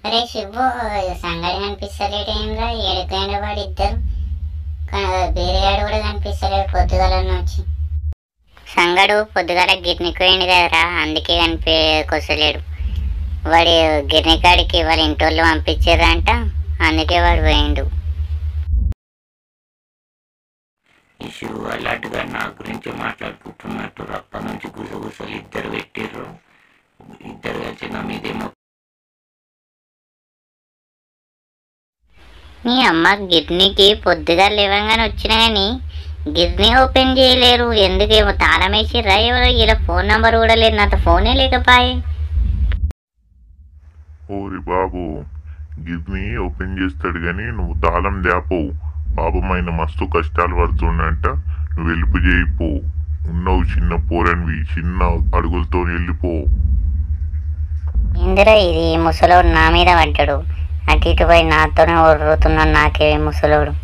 అరే శివు సంగడి కనిపిస్తలేడు ఏంరా ఏడుకైన వాడు ఇద్దరు కా- వేరే ఆడు కూడా కనిపిస్తలేడు పొద్దుగాల వచ్చి సంగడు పొద్దుగాల గిర్నికి పోయిండు కదరా అందుకే కనిపి కొసలేడు వాడి గిర్నికాడికి వాళ్ళ ఇంటోళ్ళు పంపించారంట అందుకే వాడు పోయిండు ఈ శివు అలాంటిగా నా గురించి మాట్లాడుకుంటున్నట్టు అప్పటి నుంచి గుసగుసలు ఇద్దరు పెట్టిర్రు ఇద్దరు కలిసి నా మీదేమో నీ అమ్మ గిర్నీకి పొద్దుగా లేవగానే వచ్చినా కానీ గిర్నీ ఓపెన్ చేయలేరు ఎందుకేమో తాళం వేసిర్రా ఎవరో ఇలా ఫోన్ నంబర్ కూడా లేదు నాతో ఫోనే లేకపాయే ఓరి బాబు గిద్ని ఓపెన్ చేస్తాడు కానీ నువ్వు తాళం దాపోవు పాపమైన మస్తు కష్టాలు పడుతుండంట నువ్వు వెళ్ళిపో చేయిపో ఉన్నావు చిన్న పోరనివి చిన్న అడుగులతో వెళ్ళిపో ఇందిరా ఇది ముసలోడు నా మీద పడ్డాడు అటు ఇటు పోయి నాతోనే ఒర్రుతున్నాడు నాకే ముసలోడు